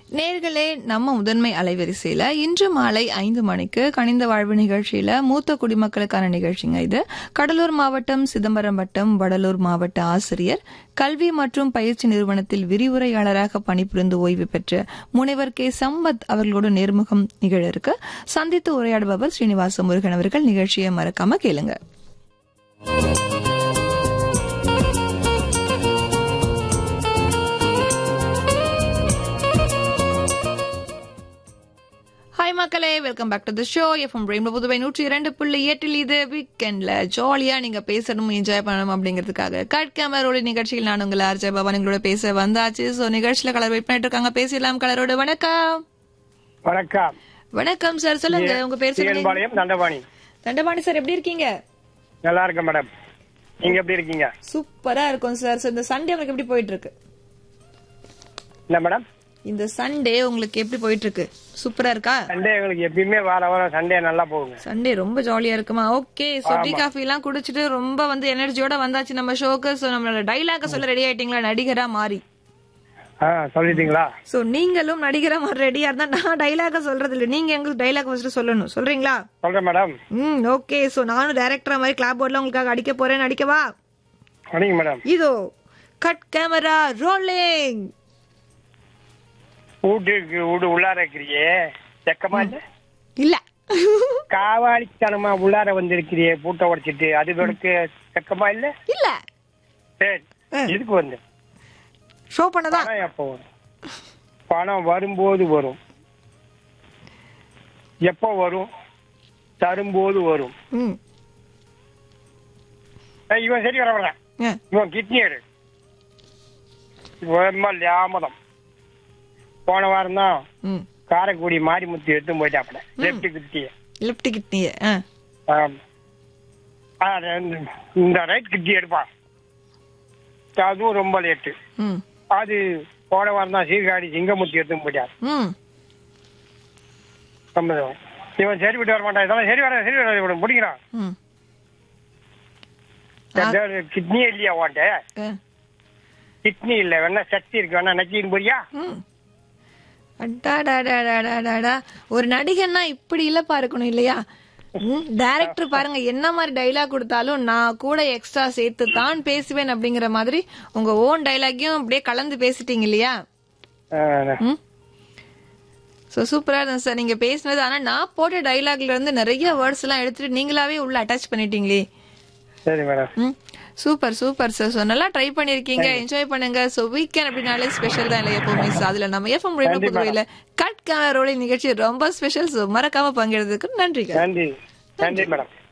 நேர்களே நம்ம முதன்மை அலைவரிசையில இன்று மாலை ஐந்து மணிக்கு கனிந்த வாழ்வு நிகழ்ச்சியில மூத்த குடிமக்களுக்கான நிகழ்ச்சிங்க இது கடலூர் மாவட்டம் சிதம்பரம் வட்டம் வடலூர் மாவட்ட ஆசிரியர் கல்வி மற்றும் பயிற்சி நிறுவனத்தில் விரிவுரையாளராக பணிபுரிந்து ஓய்வு பெற்ற முனைவர் கே சம்பத் அவர்களோடு நேர்முகம் நிகழ இருக்கு சந்தித்து உரையாடுபவர் ஸ்ரீனிவாச முருகன் அவர்கள் நிகழ்ச்சியை மறக்காம கேளுங்க ஹாய் மக்களே welcome back to the show FM rainbow Puduvai நூற்றி இரண்டு புள்ளி எட்டில் இது வீக்கெண்ட்ல ஜாலியா நீங்க பேசணும் என்ஜாய் பண்ணணும் அப்படிங்கிறதுக்காக கட் கேமரோட நிகழ்ச்சியில் நான் உங்களை ஆர்ஜே பவன் எங்களோட பேச வந்தாச்சு ஸோ நிகழ்ச்சியில கலர் வெயிட் பண்ணிட்டு இருக்காங்க பேசலாம் கலரோட வணக்கம் வணக்கம் வணக்கம் சார் சொல்லுங்க உங்க பேர் சொல்லுங்க சீகன்பாளையம் தண்டபாணி தண்டபாணி சார் எப்படி இருக்கீங்க நல்லா இருக்கேன் மேடம் நீங்க எப்படி இருக்கீங்க சூப்பரா இருக்கும் சார் So, இந்த சண்டே உங்களுக்கு எப்படி போயிட்டு இருக்கு என்ன மேடம் இந்த சண்டே உங்களுக்கு எப்படி போயிட்டு இருக்கு சூப்பரா இருக்கா சண்டே எங்களுக்கு எப்பயுமே வார வாரம் சண்டே நல்லா போகுங்க சண்டே ரொம்ப ஜாலியா இருக்குமா ஓகே சோ டீ காஃபி எல்லாம் குடிச்சிட்டு ரொம்ப வந்து எனர்ஜியோட வந்தாச்சு நம்ம ஷோக்கு சோ நம்மளோட டைலாக சொல்ல ரெடி ஆயிட்டீங்களா நடிகரா மாறி ஆ சொல்லிட்டீங்களா சோ நீங்களும் நடிகரா மாறி ரெடியா இருந்தா நான் டைலாக சொல்றது இல்ல நீங்க எங்களுக்கு டைலாக் ஃபர்ஸ்ட் சொல்லணும் சொல்றீங்களா சொல்றேன் மேடம் ம் ஓகே சோ நானும் டைரக்டரா மாதிரி கிளாப் போர்ட்ல உங்களுக்காக அடிக்க போறேன் நடிக்கவா வணங்க மேடம் இதோ கட் கேமரா ரோலிங் வீட்டுக்கு வீடு உள்ளார இருக்கிறியே செக்கமா இல்ல இல்ல காவாளித்தனமா உள்ளார வந்திருக்கிறியே பூட்டை உடைச்சிட்டு அது உனக்கு செக்கமா இல்ல இல்ல சரி இதுக்கு வந்து ஷோ பண்ணதான் பணம் எப்போ வரும் பணம் வரும்போது வரும் எப்போ வரும் தரும்போது வரும் ம் ஏய், இவன் சரி வர வரேன் ஆ, இவன் கிட்னி எடு ரொம்ப லாமதம் போன வாரம் தான் ம் காரைக்குடி மாரிமுத்து எடுத்து போயிட்டாப்புல லெப்ட் கிட்டிய லெப்ட் கிட்னிய இந்த ரைட் கிட்டி எடுப்பான் அதுவும் ரொம்ப லேட்டு ம் அது போன வாரம் தான் சீர்காழி சிங்கமுத்தி எடுத்து போயிட்டார் ம் சம்மதம் இவன் சரி விட்டு வர மாட்டான் இதெல்லாம் சரி வர சரி வர இவன் பிடிக்கிறான் ம் கிட்னி இல்லையா உன்ட்ட ஆ கிட்னி இல்ல வேணா சக்தி இருக்கு வேணா நக்கின்னு போறியா ம். அடாடாடாடாடாடா. ஒரு நடிகன்னா இப்படி இல்லப்பா இருக்கணும் இல்லையா டைரக்டர் பாருங்க என்ன மாதிரி டைலாக் கொடுத்தாலும் நான் கூட எக்ஸ்ட்ரா சேர்த்து தான் பேசுவேன் அப்படிங்கிற மாதிரி உங்க ஓன் டைலாக்கையும் அப்படியே கலந்து பேசிட்டீங்க இல்லையா ஆ, ஸோ சூப்பரா இருந்தது சார் நீங்க பேசினது ஆனா நான் போட்ட டைலாக்ல இருந்து நிறைய வேர்ட்ஸ் எல்லாம் எடுத்துட்டு நீங்களாவே உள்ள அட்டாச் பண்ணிட்டீங்களே சரி மேடம் ம் சூப்பர் சூப்பர் சார் ஸோ நல்லா ட்ரை பண்ணிருக்கீங்க என்ஜாய் பண்ணுங்க ஸோ வீக்கெண்ட் அப்படின்னாலே ஸ்பெஷல் தான் இல்லை எப்பவுமே So, அதுல நம்ம எஃப்எம் ரேடியோ புதுவையில கட் கேமரா ரோலி நிகழ்ச்சி ரொம்ப ஸ்பெஷல் ஸோ மறக்காம பங்கெடுத்ததுக்கு நன்றிகள் நன்றி நன்றி மேடம்